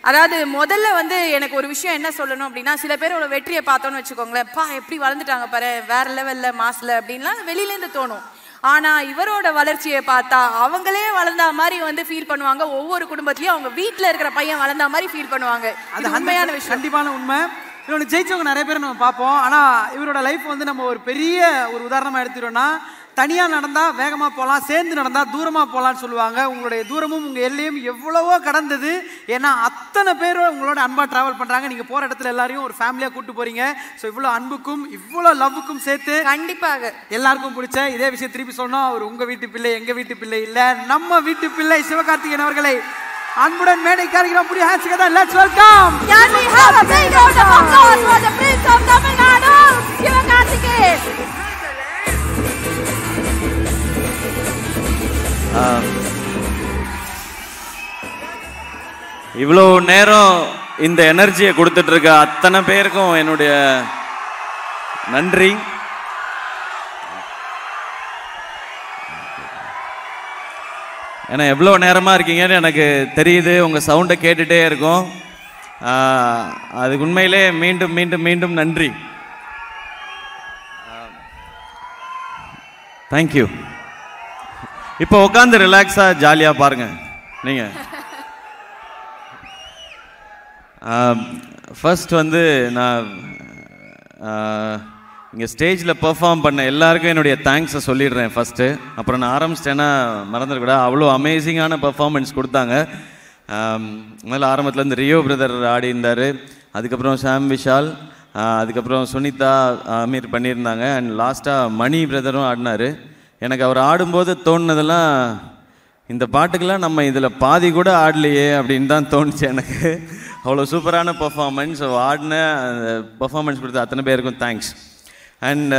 அதாவது முதல்ல வந்து எனக்கு ஒரு விஷயம் என்ன சொல்லணும் அப்படின்னா சில பேரோட வெற்றியை பார்த்தோன்னு வச்சுக்கோங்களேன் பா எப்படி வளர்ந்துட்டாங்க பாரு வேற லெவல்ல மாஸ்ல அப்படின்லாம் வெளியில இருந்து தோணும் ஆனா இவரோட வளர்ச்சியை பார்த்தா அவங்களே வளர்ந்தா மாதிரி வந்து ஃபீல் பண்ணுவாங்க ஒவ்வொரு குடும்பத்திலயும் அவங்க வீட்ல இருக்கிற பையன் வளர்ந்தா மாதிரி ஃபீல் பண்ணுவாங்க அது அது உண்மையான விஷயம் கண்டிப்பான உண்மை இன்னொன்று ஜெயிச்சவங்க நிறைய பேர் நம்ம பார்ப்போம் ஆனால் இவரோட லைஃப் வந்து நம்ம ஒரு பெரிய ஒரு உதாரணமாக எடுத்துட்டோம்னா தனியாக நடந்தால் வேகமாக போகலாம் சேர்ந்து நடந்தால் தூரமாக போகலான்னு சொல்லுவாங்க உங்களுடைய தூரமும் உங்கள் எல்லையும் எவ்வளவோ கடந்தது ஏன்னா அத்தனை பேர் உங்களோட அன்பாக ட்ராவல் பண்ணுறாங்க நீங்கள் போகிற இடத்துல எல்லாரையும் ஒரு ஃபேமிலியாக கூட்டு போகிறீங்க ஸோ இவ்வளோ அன்புக்கும் இவ்வளோ லவ்வுக்கும் சேர்த்து கண்டிப்பாக எல்லாருக்கும் பிடிச்ச இதே விஷயம் திருப்பி சொன்னோம் அவர் உங்க வீட்டு பிள்ளை எங்க வீட்டு பிள்ளை இல்ல நம்ம வீட்டு பிள்ளை சிவகார்த்திகேயன் அவர்களை அன்புடன் மேடைக்கு அழைக்கிறோம் புரிய ஹேண்ட்ஸ்க்கு தான் let's welcome Can we have a big round of applause for the Prince of Tamil Nadu, Sivakarthikeyan இவ்வளோ நேரம் இந்த எனர்ஜியை கொடுத்துட்டு இருக்க அத்தனை பேருக்கும் என்னுடைய நன்றி ஏன்னா எவ்வளோ நேரமாக இருக்கீங்கன்னு எனக்கு தெரியுது உங்கள் சவுண்டை கேட்டுகிட்டே இருக்கும் ஆஹ், அதுக்கு உண்மையிலே மீண்டும் மீண்டும் மீண்டும் நன்றி தேங்க்யூ இப்போ உட்காந்து ரிலாக்ஸாக ஜாலியாக பாருங்கள் நீங்கள் ஃபர்ஸ்ட் வந்து நான் இங்கே ஸ்டேஜில் பெர்ஃபார்ம் பண்ண எல்லாருக்கும் என்னுடைய தேங்க்ஸை சொல்லிடுறேன் ஃபஸ்ட்டு அப்புறம் நான் ஆரம்பிச்சிட்டேன்னா மறந்துடக்கூடாது அவ்வளோ அமேசிங்கான பெர்ஃபார்மன்ஸ் கொடுத்தாங்க ஆம், முதல்ல ஆரம்பத்தில் இந்த ரியோ பிரதர் ஆடி இருந்தார் அதுக்கப்புறம் சாம் விஷால் ஆ, அதுக்கப்புறம் சுனிதா அமீர் பண்ணியிருந்தாங்க அண்ட் லாஸ்ட்டாக மணி பிரதரும் ஆடினார் எனக்கு அவர் ஆடும்போது தோணுனதெல்லாம் இந்த பாட்டுக்கெல்லாம் நம்ம இதில் பாதி கூட ஆடலையே அப்படின்னு தான் தோணுச்சு எனக்கு அவ்வளோ சூப்பரான பெர்ஃபார்மன்ஸ் ஆடின அந்த பெர்ஃபார்மன்ஸ் கொடுத்த அத்தனை பேருக்கும் தேங்க்ஸ் அண்ட்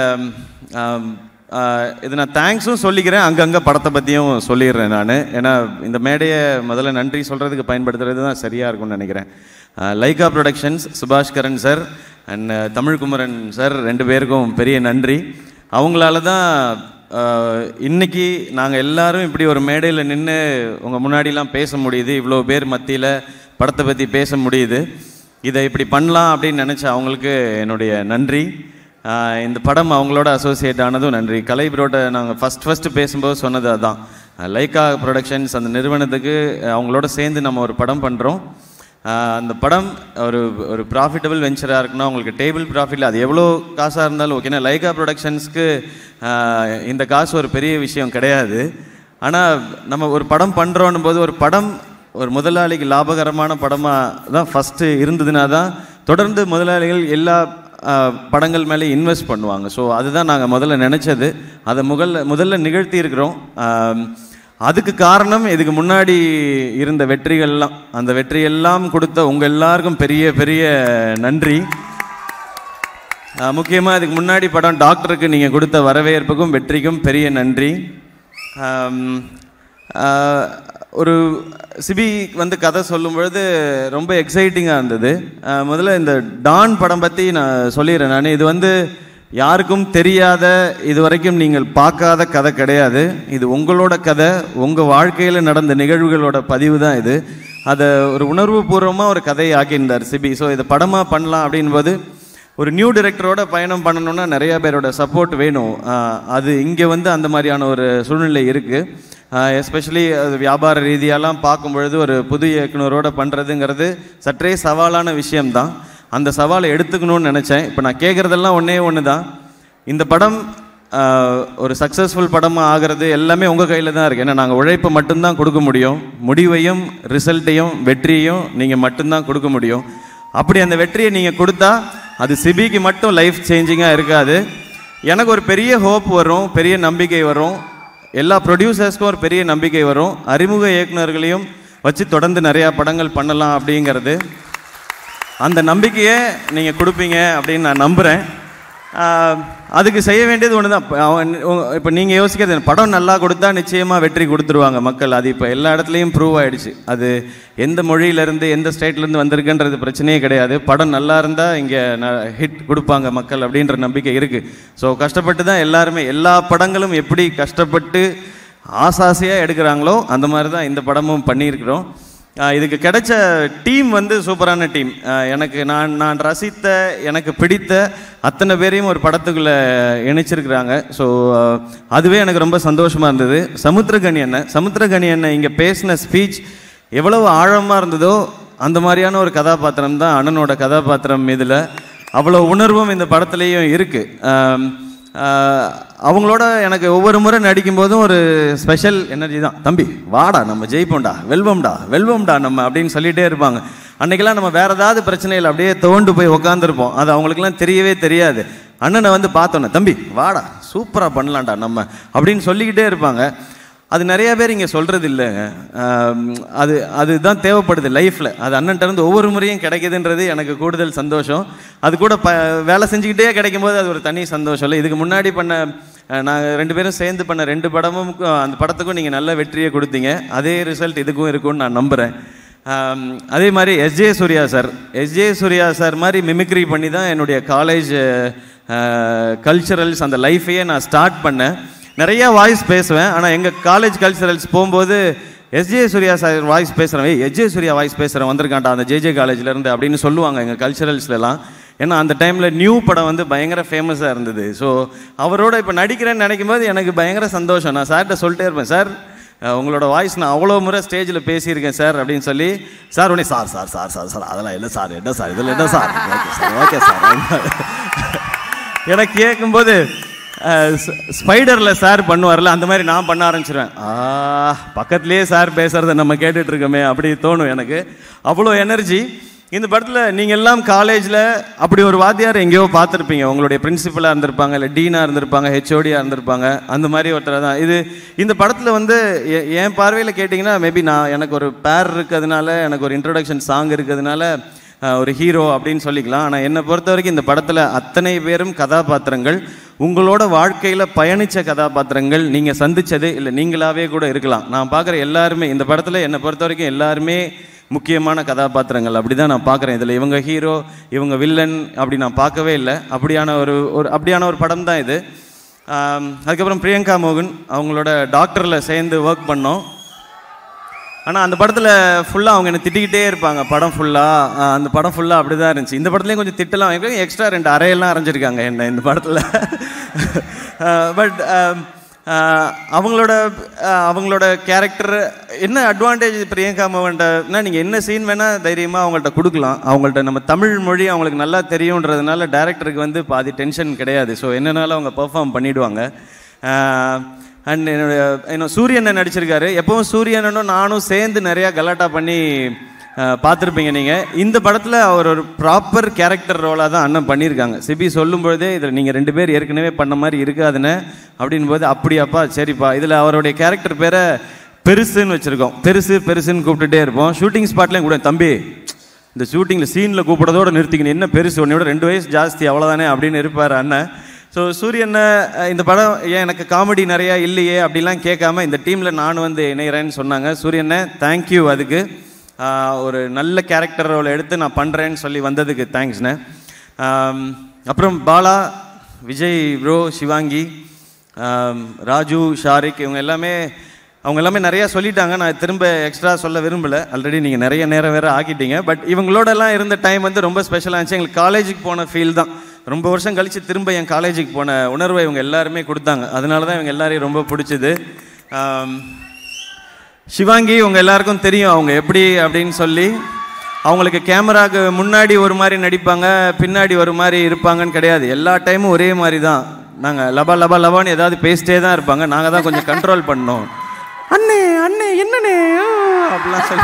இது நான் தேங்க்ஸும் சொல்லிக்கிறேன் அங்கங்கே படத்தை பற்றியும் சொல்லிடுறேன் நான் ஏன்னா இந்த மேடையை முதல்ல நன்றி சொல்கிறதுக்கு பயன்படுத்துறது தான் சரியாக இருக்கும்னு நினைக்கிறேன் அஹ், Lyca Productions Subaskaran sir and Tamilkumaran sir ரெண்டு பேருக்கும் பெரிய நன்றி அவங்களால தான் ஆஹ் இன்னைக்கு நாங்கள் எல்லாரும் இப்படி ஒரு மேடையில் நின்று உங்கள் முன்னாடிலாம் பேச முடியுது இவ்வளோ பேர் மத்தியில் படத்தை பற்றி பேச முடியுது இதை இப்படி பண்ணலாம் அப்படின்னு நினச்ச அவங்களுக்கு என்னுடைய நன்றி ஆஹ் இந்த படம் அவங்களோட அசோசியேட் ஆனதும் நன்றி கலை ப்ரோட்ட நாங்கள் ஃபஸ்ட் ஃபஸ்ட்டு பேசும்போது சொன்னது அதான் லைக்கா ப்ரொடக்ஷன்ஸ் அந்த நிறுவனத்துக்கு அவங்களோட சேர்ந்து நம்ம ஒரு படம் பண்ணுறோம் ஆஹ் அந்த படம் ஒரு ஒரு ப்ராஃபிட்டபிள் வெஞ்சராக இருக்கணும் உங்களுக்கு டேபிள் ப்ராஃபிட் அது எவ்வளோ காசாக இருந்தாலும் ஓகேனா லைகா ப்ரொடக்ஷன்ஸ்க்கு ஆஹ் இந்த காசு ஒரு பெரிய விஷயம் கிடையாது ஆனால் நம்ம ஒரு படம் பண்ணுறோன்னும் போது ஒரு படம் ஒரு முதலாளிக்கு லாபகரமான படமாக தான் ஃபஸ்ட்டு இருந்ததுனா தான் தொடர்ந்து முதலாளிகள் எல்லா ஆஹ் படங்கள் மேலே இன்வெஸ்ட் பண்ணுவாங்க ஸோ அதுதான் நாங்கள் முதல்ல நினச்சது அதை முதல்ல முதல்ல நிகழ்த்தி இருக்கிறோம் ஆஹ் அதுக்கு காரணம் இதுக்கு முன்னாடி இருந்த வெற்றிகள்லாம் அந்த வெற்றியெல்லாம் கொடுத்த உங்கள் எல்லாருக்கும் பெரிய பெரிய நன்றி முக்கியமாக இதுக்கு முன்னாடி படம் டாக்டருக்கு நீங்கள் கொடுத்த வரவேற்புக்கும் வெற்றிக்கும் பெரிய நன்றி ஆம், ஆஹ், ஒரு சிபி வந்து கதை சொல்லும் பொழுது ரொம்ப எக்ஸைட்டிங்காக இருந்தது ஆஹ், முதல்ல இந்த டான் படம் பற்றி நான் சொல்லிடுறேன் நான் இது வந்து யாருக்கும் தெரியாத இது வரைக்கும் நீங்கள் பார்க்காத கதை கிடையாது இது உங்களோட கதை உங்கள் வாழ்க்கையில் நடந்த நிகழ்வுகளோட பதிவு தான் இது அதை ஒரு உணர்வுபூர்வமாக ஒரு கதையை ஆக்கியிருந்தார் சிபி ஸோ இதை படமாக பண்ணலாம் அப்படின்போது ஒரு நியூ டைரக்டரோட பயணம் பண்ணணும்னா நிறைய பேரோட சப்போர்ட் வேணும் ஆஹ் அது இங்கே வந்து அந்த மாதிரியான ஒரு சூழ்நிலை இருக்குது எஸ்பெஷலி அது வியாபார ரீதியாலாம் பார்க்கும் பொழுது ஒரு புது இயக்குனரோட பண்ணுறதுங்கிறது சற்றே சவாலான விஷயம்தான் அந்த சவாலை எடுத்துக்கணும்னு நினச்சேன் இப்போ நான் கேட்குறதெல்லாம் ஒன்றே ஒன்று தான் இந்த படம் ஆஹ், ஒரு சக்ஸஸ்ஃபுல் படமாக ஆகிறது எல்லாமே உங்கள் கையில் தான் இருக்குது ஏன்னா நாங்கள் உழைப்பை மட்டும்தான் கொடுக்க முடியும் முடிவையும் ரிசல்ட்டையும் வெற்றியையும் நீங்கள் மட்டும்தான் கொடுக்க முடியும் அப்படி அந்த வெற்றியை நீங்கள் கொடுத்தா அது சிபிக்கு மட்டும் லைஃப் சேஞ்சிங்காக இருக்காது எனக்கு ஒரு பெரிய ஹோப் வரும் பெரிய நம்பிக்கை வரும் எல்லா ப்ரொடியூசர்ஸ்க்கும் ஒரு பெரிய நம்பிக்கை வரும் அறிமுக இயக்குனர்களையும் வச்சு தொடர்ந்து நிறையா படங்கள் பண்ணலாம் அப்படிங்கிறது அந்த நம்பிக்கையை நீங்கள் கொடுப்பீங்க அப்படின்னு நான் நம்புகிறேன் அதுக்கு செய்ய வேண்டியது ஒன்று தான் இப்போ நீங்கள் யோசிக்கிறது என்ன, படம் நல்லா கொடுத்தா நிச்சயமாக வெற்றி கொடுத்துருவாங்க மக்கள் அது இப்போ எல்லா இடத்துலையும் ப்ரூவ் ஆயிடுச்சு அது எந்த மொழியிலேருந்து எந்த ஸ்டேட்லேருந்து வந்திருக்குன்றது பிரச்சனையே கிடையாது படம் நல்லா இருந்தால் இங்கே ஹிட் கொடுப்பாங்க மக்கள் அப்படின்ற நம்பிக்கை இருக்குது ஸோ கஷ்டப்பட்டு தான் எல்லாருமே எல்லா படங்களும் எப்படி கஷ்டப்பட்டு ஆசாசையாக எடுக்கிறாங்களோ அந்த மாதிரி தான் இந்த படமும் பண்ணியிருக்கிறோம் ஆஹ் இதுக்கு கிடைச்ச டீம் வந்து சூப்பரான டீம் எனக்கு நான் நான் ரசித்த எனக்கு பிடித்த அத்தனை பேரையும் ஒரு படத்துக்குள்ளே இணைச்சிருக்கிறாங்க ஸோ அதுவே எனக்கு ரொம்ப சந்தோஷமாக இருந்தது சமுத்திரகனி அண்ணன் சமுத்திரகனி அண்ணன் இங்கே பேசின ஸ்பீச் எவ்வளவு ஆழமாக இருந்ததோ அந்த மாதிரியான ஒரு கதாபாத்திரம் தான் அண்ணனோட கதாபாத்திரம் இதில் அவ்வளோ உணர்வும் இந்த படத்துலேயும் இருக்குது ஆஹ் அவங்களோட எனக்கு ஒவ்வொரு முறை நடிக்கும் போதும் ஒரு ஸ்பெஷல் எனர்ஜி தான் தம்பி வாடா நம்ம ஜெயிப்போம்டா வெல்வம்டா வெல்வம்டா நம்ம அப்படின்னு சொல்லிட்டே இருப்பாங்க அன்னைக்கெல்லாம் நம்ம வேற ஏதாவது பிரச்சனையில் அப்படியே தோண்டு போய் உக்காந்துருப்போம் அது அவங்களுக்குலாம் தெரியவே தெரியாது அண்ணனை வந்து பார்த்தோன்னே தம்பி வாடா சூப்பராக பண்ணலாம்டா நம்ம அப்படின்னு சொல்லிக்கிட்டே இருப்பாங்க அது நிறைய பேர் இங்கே சொல்கிறது இல்லைங்க ஆம், அது அதுதான் தேவைப்படுது லைஃப்பில் அது அண்ணன்ட்ட இருந்து ஒவ்வொரு முறையும் கிடைக்குதுன்றது எனக்கு கூடுதல் சந்தோஷம் அது கூட ப வேலை செஞ்சுக்கிட்டே கிடைக்கும் போது அது ஒரு தனி சந்தோஷம் இல்லை இதுக்கு முன்னாடி பண்ண நாங்கள் ரெண்டு பேரும் சேர்ந்து பண்ண ரெண்டு படமும் கு- அந்த படத்துக்கும் நீங்கள் நல்ல வெற்றியை கொடுத்தீங்க அதே ரிசல்ட் இதுக்கும் இருக்கும்னு நான் நம்புகிறேன் ஆம், அதே மாதிரி SJ Suryah sir SJ Suryah sir மாதிரி மிமிக்ரி பண்ணி தான் என்னுடைய காலேஜ் கல்ச்சரல்ஸ் அந்த லைஃபையே நான் ஸ்டார்ட் பண்ணேன் நிறைய வாய்ஸ் பேசுவேன் ஆனால் எங்கள் காலேஜ் கல்ச்சரல்ஸ் போகும்போது எஸ்ஜே சூர்யா சார் வாய்ஸ் பேசுகிறேன் ஏய் எஸ்ஜே சூர்யா வாய்ஸ் பேசுகிறேன் வந்திருக்கான்டா அந்த ஜேஜே காலேஜ்லேருந்து அப்படின்னு சொல்லுவாங்க எங்கள் கல்ச்சரல்ஸ்லாம் ஏன்னா அந்த டைமில் நியூ படம் வந்து பயங்கர ஃபேமஸாக இருந்தது ஸோ அவரோட இப்போ நடிக்கிறேன்னு நினைக்கும் போது எனக்கு பயங்கர சந்தோஷம் நான் சார்கிட்ட சொல்லிட்டே இருப்பேன் சார் அஹ் உங்களோட வாய்ஸ் நான் அவ்வளோ முறை ஸ்டேஜில் பேசியிருக்கேன் சார் அப்படின்னு சொல்லி சார் உடனே sir sir sir sir sir அதெல்லாம் இல்லை சார் என்ன சார் இதில் என்ன sir okay sir okay sir எனக்கு கேட்கும்போது ஸ்பைடரில் சார் பண்ணுவார்ல அந்த மாதிரி நான் பண்ண ஆரம்பிச்சிருவேன் ஆ பக்கத்துலேயே சார் பேசுகிறத நம்ம கேட்டுட்டு இருக்கோமே அப்படி தோணும் எனக்கு அவ்வளோ எனர்ஜி இந்த படத்தில் நீங்கள் எல்லாம் காலேஜில் அப்படி ஒரு வாத்தியார் எங்கேயோ பார்த்துருப்பீங்க உங்களுடைய பிரின்சிபலாக இருந்திருப்பாங்க இல்லை டீனாக இருந்திருப்பாங்க ஹெச்ஓடியாக இருந்திருப்பாங்க அந்த மாதிரி ஒருத்தர் தான் இது இந்த படத்தில் வந்து எ- என் பார்வையில் கேட்டிங்கன்னா மேபி நான் எனக்கு ஒரு பேர் இருக்கிறதுனால எனக்கு ஒரு இன்ட்ரோடக்ஷன் சாங் இருக்கிறதுனால அஹ், ஒரு ஹீரோ அப்படின்னு சொல்லிக்கலாம் ஆனால் என்னை பொறுத்த வரைக்கும் இந்த படத்தில் அத்தனை பேரும் கதாபாத்திரங்கள் உங்களோட வாழ்க்கையில் பயணித்த கதாபாத்திரங்கள் நீங்கள் சந்திச்சது இல்லை நீங்களாவே கூட இருக்கலாம் நான் பார்க்குற எல்லாருமே இந்த படத்தில் என்னை பொறுத்த வரைக்கும் எல்லாருமே முக்கியமான கதாபாத்திரங்கள் அப்படி தான் நான் பார்க்குறேன் இதில் இவங்க ஹீரோ இவங்க வில்லன் அப்படி நான் பார்க்கவே இல்லை அப்படியான ஒரு ஒரு அப்படியான ஒரு படம் தான் இது ஆம், அதுக்கப்புறம் பிரியங்கா மோகன் அவங்களோட டாக்டரில் சேர்ந்து ஒர்க் பண்ணோம் ஆனால் அந்த படத்தில் ஃபுல்லாக அவங்க என்ன திட்டிக்கிட்டே இருப்பாங்க படம் ஃபுல்லாக அந்த படம் ஃபுல்லாக அப்படி தான் இருந்துச்சு இந்த படத்துலேயும் கொஞ்சம் திட்டலாம் எக்ஸ்ட்ரா ரெண்டு அறையெல்லாம் அரைஞ்சிருக்காங்க என்ன இந்த படத்தில் பட் அவங்களோட அஹ், அவங்களோட கேரக்டர் என்ன அட்வான்டேஜ் பிரியங்கா மோகன்ட்டனா நீங்கள் என்ன சீன் வேணால் தைரியமாக அவங்கள்ட்ட கொடுக்கலாம் அவங்கள்ட்ட நம்ம தமிழ் மொழி அவங்களுக்கு நல்லா தெரியுன்றதுனால டேரக்டருக்கு வந்து பாதி டென்ஷன் கிடையாது ஸோ என்னனாலும் அவங்க பெர்ஃபார்ம் பண்ணிடுவாங்க அண்ட் என்னுடைய இன்னும் சூரியனை நடிச்சிருக்காரு எப்பவும் சூரியனும் நானும் சேர்ந்து நிறையா கலாட்டா பண்ணி அஹ், பார்த்திருப்பீங்க நீங்கள் இந்த படத்தில் அவர் ஒரு ப்ராப்பர் கேரக்டர் ரோலாக தான் அண்ணன் பண்ணியிருக்காங்க சிபி சொல்லும் பொழுதே இதில் நீங்கள் ரெண்டு பேர் ஏற்கனவே பண்ண மாதிரி இருக்காதுன்னு அப்படின் போது அப்படியாப்பா சரிப்பா இதில் அவருடைய கேரக்டர் பேரை பெருசுன்னு வச்சுருக்கோம் பெருசு பெருசுன்னு கூப்பிட்டுட்டே இருப்போம் ஷூட்டிங் ஸ்பாட்லேயும் கூட தம்பி இந்த ஷூட்டிங்கில் சீனில் கூப்பிடறதோட நிறுத்திக்கணும் என்ன பெருசு உன்னையோட ரெண்டு வயசு ஜாஸ்தி அவ்வளோதானே அப்படின்னு இருப்பார் அண்ணன் ஸோ சூரியனை அஹ், இந்த படம் ஏன் எனக்கு காமெடி நிறையா இல்லையே அப்படிலாம் கேட்காம இந்த டீமில் நான் வந்து இணைகிறேன்னு சொன்னாங்க சூரியனை தேங்க்யூ அதுக்கு ஆஹ், ஒரு நல்ல கேரக்டர் ரோல் எடுத்து நான் பண்ணுறேன்னு சொல்லி வந்ததுக்கு தேங்க்ஸ்ண்ணே ஆம், அப்புறம் பாலா விஜய் ப்ரோ சிவாங்கி ஆம், ராஜு ஷாரிக் இவங்க எல்லாமே அவங்க எல்லாமே நிறையா சொல்லிட்டாங்க நான் திரும்ப எக்ஸ்ட்ரா சொல்ல விரும்பலை ஆல்ரெடி நீங்கள் நிறைய நேரம் வேறு ஆக்கிட்டீங்க பட் இவங்களோடலாம் இருந்த டைம் வந்து ரொம்ப ஸ்பெஷலாக இருந்துச்சு எங்களுக்கு காலேஜுக்கு போன ஃபீல் தான் ரொம்ப வருஷம் கழித்து திரும்ப என் காலேஜுக்கு போன உணர்வை இவங்க எல்லாருமே கொடுத்தாங்க அதனால தான் இவங்க எல்லாரையும் ரொம்ப பிடிச்சது ஆம், சிவாங்கி உங்க எல்லாருக்கும் தெரியும் அவங்க எப்படி அப்படின்னு சொல்லி அவங்களுக்கு கேமராக்கு முன்னாடி ஒரு மாதிரி நடிப்பாங்க பின்னாடி ஒரு மாதிரி இருப்பாங்கன்னு கிடையாது எல்லா டைமும் ஒரே மாதிரி தான் நாங்கள் லபா லபா லபான்னு ஏதாவது பேசிட்டே தான் இருப்பாங்க நாங்கள் தான் கொஞ்சம் கண்ட்ரோல் பண்ணோம் அண்ணே அண்ணே என்னண்ணே ஆ, அப்படிலாம் சொல்லி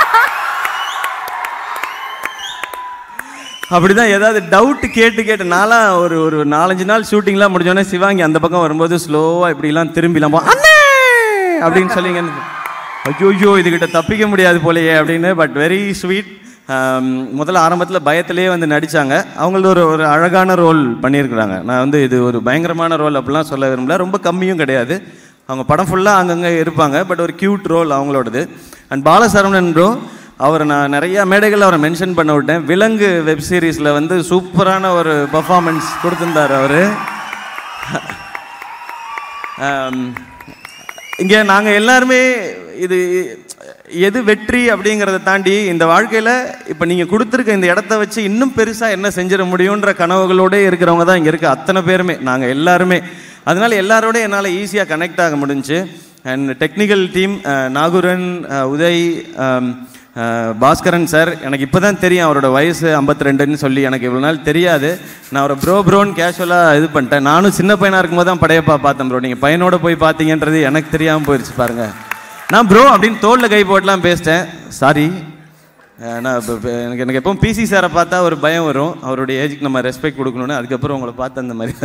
அப்படிதான் ஏதாவது டவுட் கேட்டு கேட்டு நான்லாம் ஒரு ஒரு நாலஞ்சு நாள் ஷூட்டிங்லாம் முடிஞ்சோடனே சிவாங்கி அந்த பக்கம் வரும்போது ஸ்லோவாக இப்படிலாம் திரும்பிலாம் போ அண்ணே அப்படின்னு சொல்லிங்க ஐயோ இதுகிட்ட தப்பிக்க முடியாது போலயே அப்படின்னு பட் வெரி ஸ்வீட் முதல்ல ஆரம்பத்தில் பயத்திலேயே வந்து நடித்தாங்க அவங்களது ஒரு ஒரு அழகான ரோல் பண்ணியிருக்கிறாங்க நான் வந்து இது ஒரு பயங்கரமான ரோல் அப்படிலாம் சொல்ல விரும்பல ரொம்ப கம்மியும் கிடையாது அவங்க படம் ஃபுல்லாக அங்கங்கே இருப்பாங்க பட் ஒரு க்யூட் ரோல் அவங்களோடது அண்ட் பாலசரவணன் ப்ரோ அவரை நான் நிறையா மேடைகளில் அவரை மென்ஷன் பண்ண விட்டேன் விலங்கு வெப் சீரிஸில் வந்து சூப்பரான ஒரு பர்ஃபார்மன்ஸ் கொடுத்துருந்தார் அவர் இங்கே நாங்கள் எல்லாருமே இது எது வெற்றி அப்படிங்கிறத தாண்டி இந்த வாழ்க்கையில் இப்போ நீங்கள் கொடுத்துருக்க இந்த இடத்த வச்சு இன்னும் பெருசாக என்ன செஞ்சிட முடியுன்ற கனவுகளோடே இருக்கிறவங்க தான் இங்கே இருக்க அத்தனை பேருமே நாங்கள் எல்லாருமே அதனால எல்லாரோட என்னால் ஈஸியாக கனெக்ட் ஆக முடிஞ்சுச்சு அண்ட் டெக்னிக்கல் டீம் நாகுரன் அஹ், உதய் அம், அஹ், பாஸ்கரன் சார் எனக்கு இப்போ தான் தெரியும் அவரோட வயசு 52 சொல்லி எனக்கு இவ்வளோ நாள் தெரியாது நான் அவரை ப்ரோ ப்ரோன்னு கேஷுவலாக இது பண்ணிட்டேன் நானும் சின்ன பையனாக இருக்கும்போது தான் படையப்பா பார்த்தேன் ப்ரோ நீங்கள் பையனோட போய் பார்த்தீங்கன்றது எனக்கு தெரியாமல் போயிடுச்சு பாருங்கள் நான் ப்ரோ அப்படின்னு தோளில் கை போட்டுலாம் பேசிட்டேன் சாரி நான் இப்போ இப்போ எனக்கு எனக்கு எப்பவும் பிசி சாரை பார்த்தா ஒரு பயம் வரும் அவருடைய ஏஜுக்கு நம்ம ரெஸ்பெக்ட் கொடுக்கணும்னு அதுக்கப்புறம் உங்களை பார்த்து அந்த மாதிரி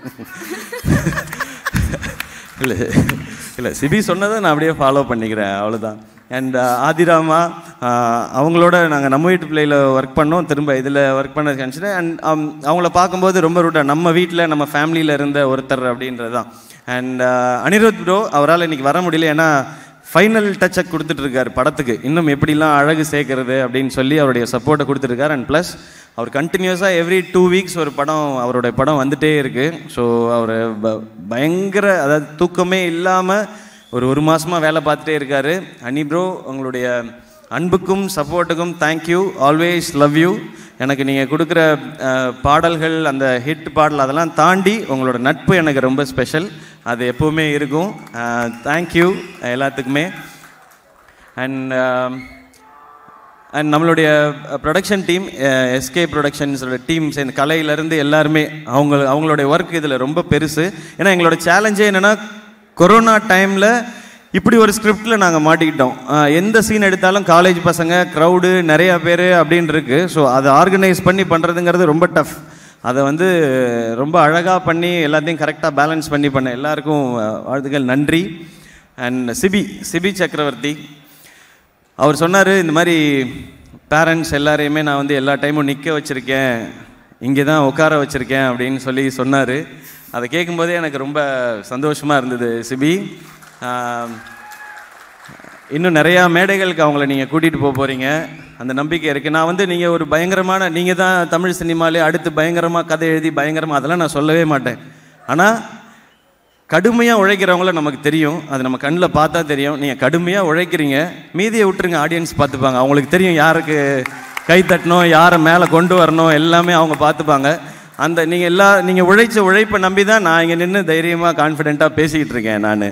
இல்லை இல்லை சிபி சொன்னதை நான் அப்படியே ஃபாலோ பண்ணிக்கிறேன் அவ்வளோதான் அண்ட் ஆதிராமா ஆஹ், அவங்களோட நாங்கள் நம்ம வீட்டு பிள்ளையில் ஒர்க் பண்ணோம் திரும்ப இதில் ஒர்க் பண்ண கணிச்சிட்டு அண்ட் அவங்கள பார்க்கும்போது ரொம்ப ரூட்டாக நம்ம வீட்டில் நம்ம ஃபேமிலியில் இருந்த ஒருத்தர் அப்படின்றது தான் அண்ட் அனிருத் ப்ரோ அவரால் இன்னைக்கு வர முடியல ஏன்னா ஃபைனல் டச்சை கொடுத்துட்டு இருக்காரு படத்துக்கு இன்னும் எப்படிலாம் அழகு சேர்க்கறது அப்படின்னு சொல்லி அவருடைய சப்போர்ட்டை கொடுத்துருக்காரு அண்ட் ப்ளஸ் அவர் கண்டினியூஸாக எவ்ரி டூ வீக்ஸ் ஒரு படம் அவருடைய படம் வந்துட்டே இருக்கு ஸோ அவர் ப- பயங்கர அதாவது தூக்கமே இல்லாமல் ஒரு ஒரு மாசமாக வேலை பார்த்துட்டே இருக்காரு அனி ப்ரோ உங்களுடைய அன்புக்கும் சப்போர்ட்டுக்கும் தேங்க்யூ ஆல்வேஸ் லவ் யூ எனக்கு நீங்கள் கொடுக்குற அஹ், பாடல்கள் அந்த ஹிட் பாடல் அதெல்லாம் தாண்டி உங்களோட நட்பு எனக்கு ரொம்ப ஸ்பெஷல் அது எப்போவுமே இருக்கும் தேங்க்யூ எல்லாத்துக்குமே அண்ட் அண்ட் நம்மளுடைய ப்ரொடக்ஷன் டீம் எஸ்கே ப்ரொடக்ஷன்ஸோட டீம் சேர்ந்து கலையிலேருந்து எல்லாருமே அவங்க அவங்களுடைய ஒர்க் இதில் ரொம்ப பெருசு ஏன்னா எங்களோட சேலஞ்சே என்னென்னா கொரோனா டைமில் இப்படி ஒரு ஸ்கிரிப்டில் நாங்கள் மாட்டிக்கிட்டோம் அஹ், எந்த சீன் எடுத்தாலும் காலேஜ் பசங்க க்ரௌடு நிறையா பேர் அப்படின்னு இருக்கு ஸோ அதை ஆர்கனைஸ் பண்ணி பண்ணுறதுங்கிறது ரொம்ப டஃப் அதை வந்து ரொம்ப அழகாக பண்ணி எல்லாத்தையும் கரெக்டாக பேலன்ஸ் பண்ணி பண்ண எல்லாருக்கும் அஹ், வாழ்த்துக்கள் நன்றி அண்ட் சிபி சிபி சக்கரவர்த்தி அவர் சொன்னார் இந்த மாதிரி பேரண்ட்ஸ் எல்லாரையுமே நான் வந்து எல்லா டைமும் நிற்க வச்சுருக்கேன் இங்கே தான் உட்கார வச்சுருக்கேன் அப்படின்னு சொல்லி சொன்னார் அதை கேட்கும்போதே எனக்கு ரொம்ப சந்தோஷமாக இருந்தது சிபி ஆம், இன்னும் நிறையா மேடைகளுக்கு அவங்கள நீங்கள் கூட்டிகிட்டு போக போகிறீங்க அந்த நம்பிக்கை இருக்குது நான் வந்து நீங்கள் ஒரு பயங்கரமான நீங்கள் தான் தமிழ் சினிமாலே அடுத்து பயங்கரமாக கதை எழுதி பயங்கரமாக அதெல்லாம் நான் சொல்லவே மாட்டேன் ஆனால் கடுமையாக உழைக்கிறவங்கள நமக்கு தெரியும் அது நம்ம கண்ணில் பார்த்தா தெரியும் நீங்கள் கடுமையாக உழைக்கிறீங்க மீதியை விட்டுருங்க ஆடியன்ஸ் பார்த்துப்பாங்க அவங்களுக்கு தெரியும் யாருக்கு கை தட்டணும் யாரை மேலே கொண்டு வரணும் எல்லாமே அவங்க பார்த்துப்பாங்க அந்த நீங்கள் எல்லா நீங்கள் உழைச்ச உழைப்பை நம்பி தான் நான் இங்கே நின்று தைரியமாக கான்ஃபிடென்ட்டாக பேசிக்கிட்டு இருக்கேன் நான்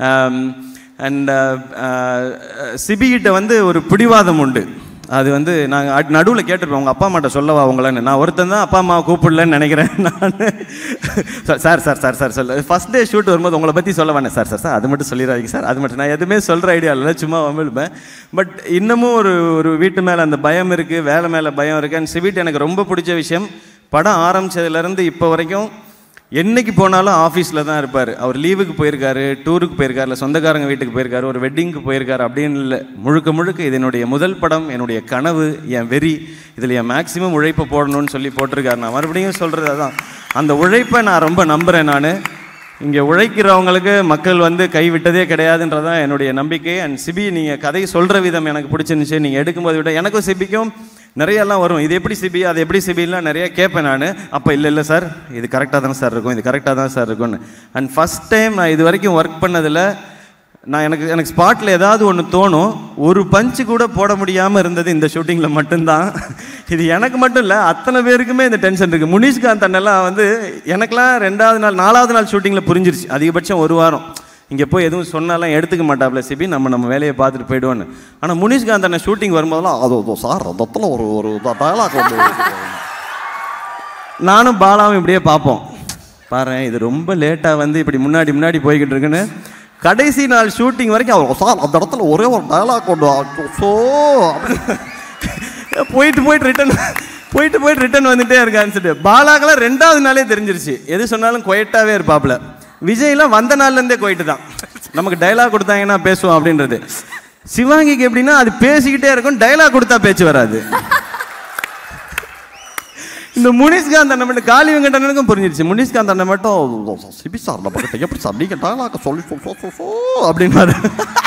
அண்ட் சிபிகிட்ட வந்து ஒரு பிடிவாதம் உண்டு அது வந்து நாங்கள் நடுவில் கேட்டிருப்போம் உங்கள் அப்பா அம்மாட்ட சொல்லவா உங்களன்னு நான் ஒருத்தன் தான் அப்பா அம்மாவை கூப்பிடலன்னு நினைக்கிறேன் நான் சார் சார் சார் சார் சொல்ல ஃபஸ்ட் டே ஷூட் வரும்போது உங்களை பற்றி சொல்ல வேணேன் சார் சார் சார் அது மட்டும் சொல்லிடாதீங்க சார் அது மட்டும் நான் எதுவுமே சொல்கிற ஐடியா இல்லை சும்மா வம்பிழுப்பேன் பட் இன்னமும் ஒரு ஒரு வீட்டு மேலே அந்த பயம் இருக்குது வேலை மேலே பயம் இருக்குது அண்ட் சிவிட் எனக்கு ரொம்ப பிடிச்ச விஷயம் படம் ஆரம்பிச்சதுலேருந்து இப்போ வரைக்கும் என்னைக்கு போனாலும் ஆஃபீஸில் தான் இருப்பார் அவர் லீவுக்கு போயிருக்காரு டூருக்கு போயிருக்காரு இல்லை சொந்தக்காரங்க வீட்டுக்கு போயிருக்காரு ஒரு வெட்டிங்க்கு போயிருக்காரு அப்படின்னு இல்லை முழுக்க முழுக்க இது என்னுடைய முதல் படம் என்னுடைய கனவு என் வெறி இதில் என் மேக்ஸிமம் உழைப்பை போடணும்னு சொல்லி போட்டிருக்காரு நான் மறுபடியும் சொல்கிறது அதான் அந்த உழைப்பை நான் ரொம்ப நம்புகிறேன் நான் இங்கே உழைக்கிறவங்களுக்கு மக்கள் வந்து கைவிட்டதே கிடையாதுன்றதான் என்னுடைய நம்பிக்கை அண்ட் சிபி நீங்கள் கதை சொல்கிற விதம் எனக்கு பிடிச்சிருந்துச்சு நீங்கள் எடுக்கும்போது விட எனக்கும் சிபிக்கும் நிறையெல்லாம் வரும் இது எப்படி சிபி அது எப்படி சிபிலாம் நிறைய கேட்பேன் நான் அப்போ இல்லை இல்லை சார் இது கரெக்டாக தான் சார் இருக்கும் இது கரெக்டாக தான் சார் இருக்கும்னு அண்ட் ஃபஸ்ட் டைம் நான் இது வரைக்கும் ஒர்க் பண்ணதில் நான் எனக்கு எனக்கு ஸ்பாட்டில் ஏதாவது ஒன்று தோணும் ஒரு பஞ்சு கூட போட முடியாமல் இருந்தது இந்த ஷூட்டிங்கில் மட்டும்தான் இது எனக்கு மட்டும் இல்லை அத்தனை பேருக்குமே இந்த டென்ஷன் இருக்குது முனிஷ்காந்த் அண்ணெல்லாம் வந்து எனக்கெல்லாம் ரெண்டாவது நாள் நாலாவது நாள் ஷூட்டிங்கில் புரிஞ்சிருச்சு அதிகபட்சம் ஒரு வாரம் இங்கே போய் எதுவும் சொன்னாலாம் எடுத்துக்க மாட்டாப்ல சிபி நம்ம நம்ம வேலையை பார்த்துட்டு போயிடுவோன்னு ஆனால் முனிஷ்காந்த் அண்ணன் ஷூட்டிங் வரும்போதெல்லாம் அதோ அதோ சார் ரத்தத்தில் ஒரு ஒரு டயலாக் வந்து நானும் பாலாவும் இப்படியே பார்ப்போம் பாரு இது ரொம்ப லேட்டாக வந்து இப்படி முன்னாடி முன்னாடி போய்கிட்டு இருக்குன்னு கடைசி நாள் ஷூட்டிங் வரைக்கும் அவர் சார் அந்த இடத்துல ஒரே ஒரு டயலாக் கொண்டு வா. சோ போயிட்டு போயிட்டு ரிட்டன் போயிட்டு போயிட்டு ரிட்டன் வந்துட்டே இருக்கான்னு சொல்லிட்டு பாலாக்கெல்லாம் ரெண்டாவது நாளே தெரிஞ்சிருச்சு எது சொன்னாலும் கொயட்டாவே இருப்பாப்ல விஜய்லாம் வந்த நாள்லேருந்தே கொயிட்டு தான் நமக்கு டைலாக் கொடுத்தாங்கன்னா பேசுவோம் அப்படின்றது சிவாங்கிக்கு எப்படின்னா அது பேசிக்கிட்டே இருக்கும் டைலாக் கொடுத்தா பேச்சு வராது இந்த முனிஷ்காந்த் அண்ணன் மட்டும் காளி வெங்கடனுக்கும் புரிஞ்சிருச்சு முனிஷ்காந்த் அண்ணன் மட்டும் சிபி சார் நம்ம கிட்ட எப்படி சார் நீங்க டைலாக சொல்லி சொல் சொல் சொல் சொல் அப்படின்னாரு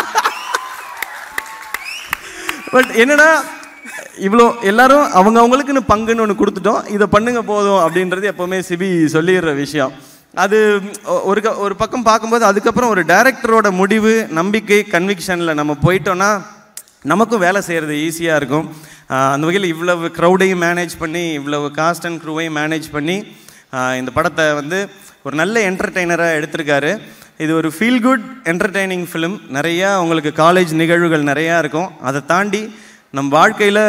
பட் என்னன்னா இவ்வளோ எல்லாரும் அவங்க அவங்களுக்குன்னு பங்குன்னு ஒன்று கொடுத்துட்டோம் இதை பண்ணுங்க போதும் அப்படின்றது எப்போவுமே சிபி சொல்லிடுற விஷயம் அது ஒ- ஒரு க- ஒரு பக்கம் பார்க்கும்போது அதுக்கப்புறம் ஒரு டைரக்டரோட முடிவு நம்பிக்கை கன்விக்ஷனில் நம்ம போயிட்டோம்னா நமக்கும் வேலை செய்கிறது ஈஸியாக இருக்கும் ஆஹ் அந்த வகையில் இவ்வளவு க்ரௌடையும் மேனேஜ் பண்ணி இவ்வளவு காஸ்ட் அண்ட் க்ரூவையும் மேனேஜ் பண்ணி ஆஹ் இந்த படத்தை வந்து ஒரு நல்ல என்டர்டெய்னராக எடுத்திருக்காரு இது ஒரு ஃபீல் குட் என்டர்டெய்னிங் ஃபிலிம் நிறையா உங்களுக்கு காலேஜ் நிகழ்வுகள் நிறையா இருக்கும் அதை தாண்டி நம் வாழ்க்கையில்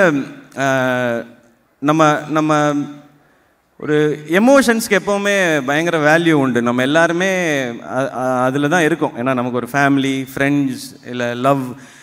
நம்ம நம்ம ஒரு எமோஷன்ஸ்க்கு எப்போவுமே பயங்கர வேல்யூ உண்டு நம்ம எல்லாருமே அதில் தான் இருக்கோம் ஏன்னா நமக்கு ஒரு ஃபேமிலி ஃப்ரெண்ட்ஸ் இல்லை லவ்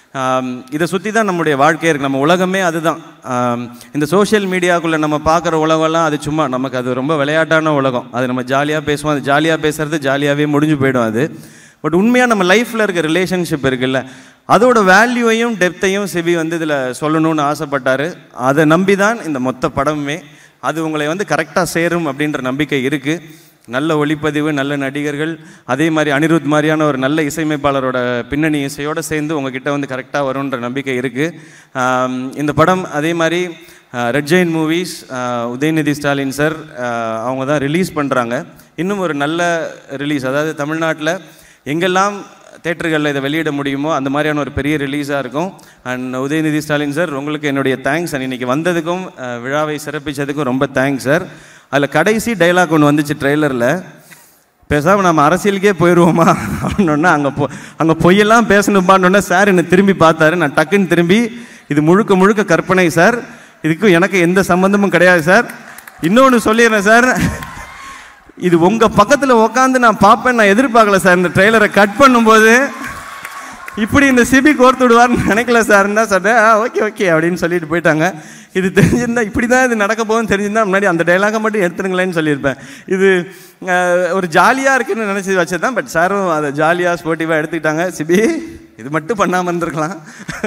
இதை சுற்றி தான் நம்முடைய வாழ்க்கையே இருக்குது நம்ம உலகமே அதுதான் ஆம், இந்த சோஷியல் மீடியாக்குள்ளே நம்ம பார்க்குற உலகம்லாம் அது சும்மா நமக்கு அது ரொம்ப விளையாட்டான உலகம் அது நம்ம ஜாலியாக பேசுவோம் அது ஜாலியாக பேசுறது ஜாலியாகவே முடிஞ்சு போயிடும் அது பட் உண்மையாக நம்ம லைஃப்பில் இருக்க ரிலேஷன்ஷிப் இருக்குல்ல அதோட வேல்யூவையும் டெப்த்தையும் சிபி வந்து இதில் சொல்லணும்னு ஆசைப்பட்டாரு அதை நம்பி தான் இந்த மொத்த படமுமே அது உங்களை வந்து கரெக்டாக சேரும் அப்படின்ற நம்பிக்கை இருக்குது நல்ல ஒளிப்பதிவு நல்ல நடிகர்கள் அதே மாதிரி அனிருத் மாதிரியான ஒரு நல்ல இசையமைப்பாளரோட பின்னணி இசையோடு சேர்ந்து உங்ககிட்ட வந்து கரெக்டாக வரும்ன்ற நம்பிக்கை இருக்குது இந்த படம் அதே மாதிரி Red Giant Movies Udhayanidhi Stalin sir அவங்க தான் ரிலீஸ் பண்ணுறாங்க இன்னும் ஒரு நல்ல ரிலீஸ் அதாவது தமிழ்நாட்டில் எங்கெல்லாம் தேட்டர்களில் இதை வெளியிட முடியுமோ அந்த மாதிரியான ஒரு பெரிய ரிலீஸாக இருக்கும் அண்ட் உதயநிதி ஸ்டாலின் சார் உங்களுக்கு என்னுடைய தேங்க்ஸ் அண்ட் இன்னைக்கு வந்ததுக்கும் அஹ், விழாவை சிறப்பிச்சதுக்கும் ரொம்ப தேங்க்ஸ் சார் அதில் கடைசி டைலாக் ஒன்று வந்துச்சு ட்ரெய்லரில் பேசாமல் நம்ம அரசியலுக்கே போயிடுவோமா அப்படின்னா அங்கே போ அங்கே பொய்யெல்லாம் பேசணும்பான்னொன்னே சார் என்னை திரும்பி பார்த்தாரு நான் டக்குன்னு திரும்பி இது முழுக்க முழுக்க கற்பனை சார் இதுக்கும் எனக்கு எந்த சம்மந்தமும் கிடையாது சார் இன்னொன்று சொல்லிடுறேன் சார் இது உங்க பக்கத்துல உட்காந்து நான் பார்ப்பேன் நான் எதிர்பார்க்கல சார் இந்த ட்ரெய்லரை கட் பண்ணும்போது இப்படி இந்த சிபி கோர்த்து விடுவார்னு நினைக்கல சார் தான் சொன்னேன் ஆ ஓகே ஓகே அப்படின்னு சொல்லிட்டு போயிட்டாங்க இது தெரிஞ்சிருந்தா இப்படி தான் இது நடக்க போகுதுன்னு தெரிஞ்சிருந்தா முன்னாடி அந்த டைலாகை மட்டும் எடுத்துருங்களேன்னு சொல்லியிருப்பேன் இது அஹ், ஒரு ஜாலியாக இருக்குன்னு நினச்சி வச்சது பட் சாரும் அதை ஜாலியாக ஸ்போர்ட்டிவாக எடுத்துக்கிட்டாங்க சிபி இது மட்டும் பண்ணாமல் இருந்திருக்கலாம்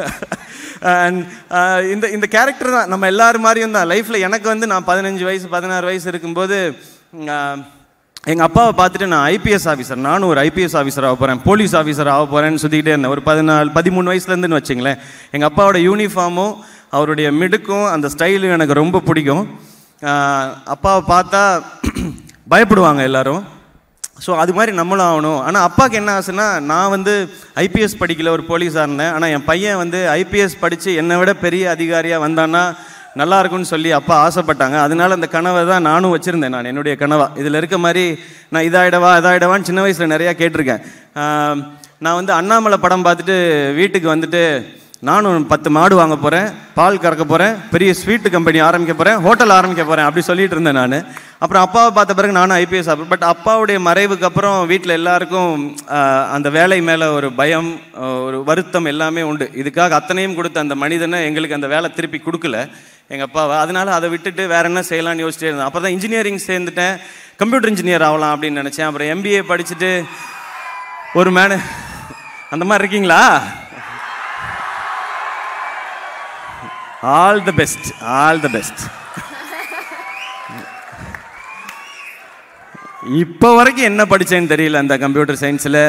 அண்ட் இந்த இந்த கேரக்டர் தான் நம்ம எல்லாரும் மாதிரியும் தான் லைஃப்பில் எனக்கு வந்து நான் பதினஞ்சு வயசு பதினாறு வயசு இருக்கும்போது அஹ், எங்கள் அப்பாவை பார்த்துட்டு நான் ஐபிஎஸ் ஆஃபீஸர் நானும் ஒரு ஐபிஎஸ் ஆஃபீஸர் ஆக போகிறேன் போலீஸ் ஆஃபீஸர் ஆக போகிறேன்னு சுற்றிக்கிட்டே இருந்தேன் ஒரு பதினாலு பதிமூணு வயசுலேருந்துன்னு வச்சுங்களேன் எங்கள் அப்பாவோட யூனிஃபார்மும் அவருடைய மிடுக்கும் அந்த ஸ்டைலும் எனக்கு ரொம்ப பிடிக்கும் ஆஹ் அப்பாவை பார்த்தா பயப்படுவாங்க எல்லாரும் ஸோ அது மாதிரி நம்மளும் ஆகணும் ஆனால் அப்பாவுக்கு என்ன ஆசைன்னா நான் வந்து ஐபிஎஸ் படிக்கல ஒரு போலீஸாக இருந்தேன் ஆனால் என் பையன் வந்து ஐபிஎஸ் படித்து என்னை விட பெரிய அதிகாரியாக வந்தான்னா நல்லா இருக்கும்னு சொல்லி அப்பா ஆசைப்பட்டாங்க அதனால அந்த கனவை தான் நானும் வச்சுருந்தேன் நான் என்னுடைய கனவா இதில் இருக்க மாதிரி நான் இதாயிடவா இதாயிடவான்னு சின்ன வயசில் நிறையா கேட்டிருக்கேன் ஆஹ் நான் வந்து அண்ணாமலை படம் பார்த்துட்டு வீட்டுக்கு வந்துட்டு நானும் பத்து மாடு வாங்க போகிறேன் பால் கறக்க போகிறேன் பெரிய ஸ்வீட்டு கம்பெனி ஆரம்பிக்க போகிறேன் ஹோட்டல் ஆரம்பிக்க போகிறேன் அப்படி சொல்லிட்டு இருந்தேன் நான் அப்புறம் அப்பாவை பார்த்த பிறகு நானும் ஐபிஎஸ் ஆஃபர் பட் அப்பாவுடைய மறைவுக்கு அப்புறம் வீட்டில் எல்லாருக்கும் ஆஹ், அந்த வேலை மேலே ஒரு பயம் ஆஹ், ஒரு வருத்தம் எல்லாமே உண்டு இதுக்காக அத்தனையும் கொடுத்த அந்த மனிதனை எங்களுக்கு அந்த வேலை திருப்பி கொடுக்கல எங்கள் அப்பாவை அதனால அதை விட்டுட்டு வேற என்ன செய்யலாம்னு யோசிச்சிட்டே இருந்தேன் அப்போ தான் இன்ஜினியரிங் சேர்ந்துட்டேன் கம்ப்யூட்டர் இன்ஜினியர் ஆகலாம் அப்படின்னு நினச்சேன் அப்புறம் எம்பிஏ படிச்சுட்டு ஒரு மேனே அந்த மாதிரி இருக்கீங்களா all the best all the best இப்போ வரைக்கும் என்ன படிச்சேன்னு தெரியல அந்த கம்ப்யூட்டர் சயின்ஸில்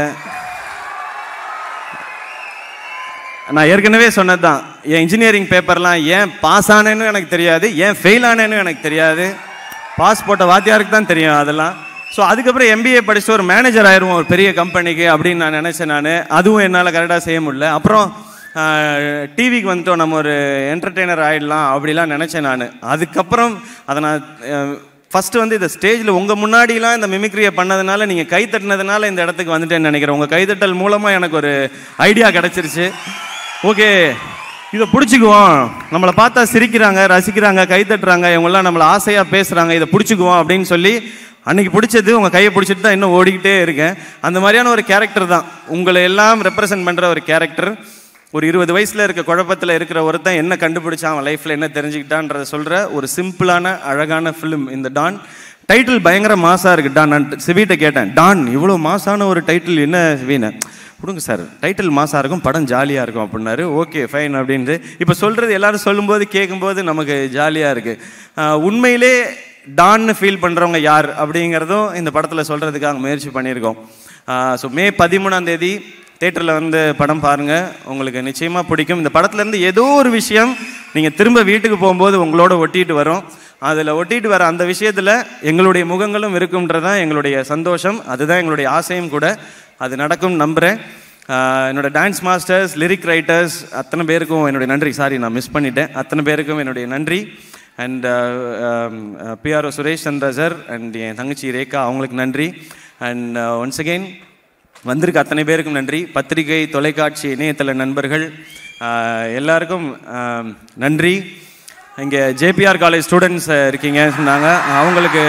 நான் ஏற்கனவே சொன்னது தான் என் இன்ஜினியரிங் பேப்பர்லாம் ஏன் பாஸ் ஆனேன்னு எனக்கு தெரியாது ஏன் ஃபெயில் ஆனேன்னு எனக்கு தெரியாது பாஸ் போட்ட வாத்தியாருக்கு தான் தெரியும் அதெல்லாம் ஸோ அதுக்கப்புறம் எம்பிஏ படிச்சு ஒரு மேனேஜர் ஆயிடுவோம் ஒரு பெரிய கம்பெனிக்கு அப்படின்னு நான் நினச்சேன் நான் அதுவும் என்னால் கரெக்டாக செய்ய முடியல அப்புறம் டிவிக்கு வந்துட்டோம் நம்ம ஒரு என்டர்டெய்னர் ஆகிடலாம் அப்படிலாம் நினச்சேன் நான் அதுக்கப்புறம் அதை நான் ஃபஸ்ட்டு வந்து இந்த ஸ்டேஜில் உங்கள் முன்னாடிலாம் இந்த மிமிக்ரியை பண்ணதுனால நீங்கள் கை தட்டினதுனால இந்த இடத்துக்கு வந்துட்டேன்னு நினைக்கிறேன் உங்கள் கைத்தட்டல் மூலமாக எனக்கு ஒரு ஐடியா கிடச்சிருச்சு ஓகே இதை பிடிச்சிக்குவோம் நம்மளை பார்த்தா சிரிக்கிறாங்க ரசிக்கிறாங்க கை தட்டுறாங்க இவங்கெல்லாம் நம்மளை ஆசையாக பேசுகிறாங்க இதை பிடிச்சிக்குவோம் அப்படின்னு சொல்லி அன்னைக்கு பிடிச்சது உங்கள் கையை பிடிச்சிட்டு தான் இன்னும் ஓடிக்கிட்டே இருக்கேன் அந்த மாதிரியான ஒரு கேரக்டர் தான் உங்களை எல்லாம் ரெப்ரசன்ட் பண்ணுற ஒரு கேரக்டர் ஒரு இருபது வயசில் இருக்க குழப்பத்தில் இருக்கிற ஒருத்தன் என்ன கண்டுபிடிச்சான் அவன் லைஃப்பில் என்ன தெரிஞ்சுக்கிட்டான்றத சொல்கிற ஒரு சிம்பிளான அழகான ஃபிலிம் இந்த டான் டைட்டில் பயங்கர மாசாக இருக்குது டான் நான் சிவிட்ட கேட்டேன் டான் இவ்வளோ மாசான ஒரு டைட்டில் என்ன சிவின கொடுங்க சார் டைட்டில் மாசாக இருக்கும் படம் ஜாலியாக இருக்கும் அப்படின்னாரு ஓகே ஃபைன் அப்படின்ட்டு இப்போ சொல்கிறது எல்லாரும் சொல்லும்போது கேட்கும்போது நமக்கு ஜாலியாக இருக்குது உண்மையிலே டான்னு ஃபீல் பண்ணுறவங்க யார் அப்படிங்கிறதும் இந்த படத்தில் சொல்கிறதுக்காக முயற்சி பண்ணியிருக்கோம் ஸோ மே பதிமூணாம் தேதி தேட்டரில் வந்து படம் பாருங்கள் உங்களுக்கு நிச்சயமாக பிடிக்கும் இந்த படத்துலேருந்து ஏதோ ஒரு விஷயம் நீங்கள் திரும்ப வீட்டுக்கு போகும்போது உங்களோட ஒட்டிட்டு வரும் அதில் ஒட்டிட்டு வர அந்த விஷயத்தில் எங்களுடைய முகங்களும் இருக்கும்ன்றதான் எங்களுடைய சந்தோஷம் அதுதான் எங்களுடைய ஆசையும் கூட அது நடக்கும் நம்புகிறேன் ஆஹ் என்னோட டான்ஸ் மாஸ்டர்ஸ் லிரிக் ரைட்டர்ஸ் அத்தனை பேருக்கும் என்னுடைய நன்றி சாரி நான் மிஸ் பண்ணிட்டேன் அத்தனை பேருக்கும் என்னுடைய நன்றி and PRO Suresh Chandra sir and என் தங்கச்சி ரேகா அவங்களுக்கு நன்றி அண்ட் ஒன்ஸ் அகெயின் வந்திருக்க அத்தனை பேருக்கும் நன்றி பத்திரிகை தொலைக்காட்சி இணையதள நண்பர்கள் ஆஹ் எல்லாருக்கும் ஆஹ் நன்றி இங்கே ஜேபிஆர் காலேஜ் ஸ்டூடெண்ட்ஸ் இருக்கீங்க சொன்னாங்க அவங்களுக்கு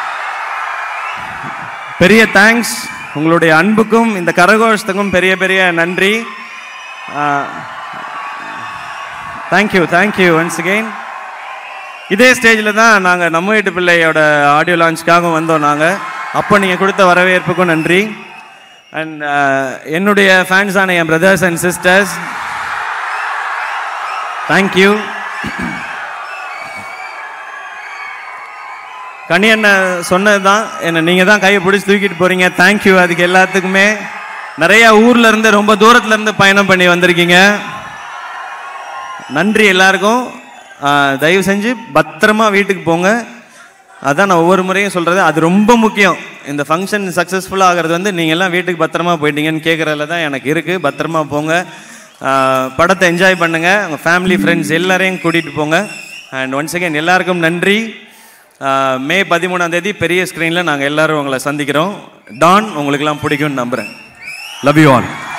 பெரிய தேங்க்ஸ் உங்களுடைய அன்புக்கும் இந்த கரகோஷத்துக்கும் பெரிய பெரிய நன்றி தேங்க்யூ தேங்க்யூ ஒன்ஸ் அகெயின் இதே ஸ்டேஜில் தான் நாங்கள் நம்ம வீட்டு பிள்ளையோட ஆடியோ லான்ச்சுக்காக வந்தோம் நாங்கள் அப்போ நீங்கள் கொடுத்த வரவேற்புக்கும் நன்றி அண்ட் என்னுடைய ஃபேன்ஸான என் brothers and sisters thank you Kani அண்ணன் சொன்னது தான் என்ன நீங்கள் தான் கையை பிடிச்சி தூக்கிட்டு போகிறீங்க தேங்க்யூ அதுக்கு எல்லாத்துக்குமே நிறைய ஊர்ல இருந்து ரொம்ப தூரத்துல இருந்து பயணம் பண்ணி வந்திருக்கீங்க நன்றி எல்லாருக்கும் ஆஹ், தயவு செஞ்சு பத்திரமா வீட்டுக்கு போங்க அதான் நான் ஒவ்வொரு முறையும் சொல்கிறது அது ரொம்ப முக்கியம் இந்த ஃபங்க்ஷன் சக்ஸஸ்ஃபுல் ஆகிறது வந்து நீங்கள் எல்லாம் வீட்டுக்கு பத்திரமா போயிட்டீங்கன்னு கேட்குறதுல தான் எனக்கு இருக்குது பத்திரமா போங்க ஆஹ், படத்தை என்ஜாய் பண்ணுங்கள் உங்கள் ஃபேமிலி ஃப்ரெண்ட்ஸ் எல்லாரையும் கூட்டிகிட்டு போங்க அண்ட் ஒன்ஸ் அகேன் எல்லாருக்கும் நன்றி ஆஹ், மே பதிமூணாம் தேதி பெரிய ஸ்க்ரீனில் நாங்கள் எல்லாரும் உங்களை சந்திக்கிறோம் டான் உங்களுக்கெல்லாம் பிடிக்கும்னு நம்புகிறேன் லவ் யூ ஆல்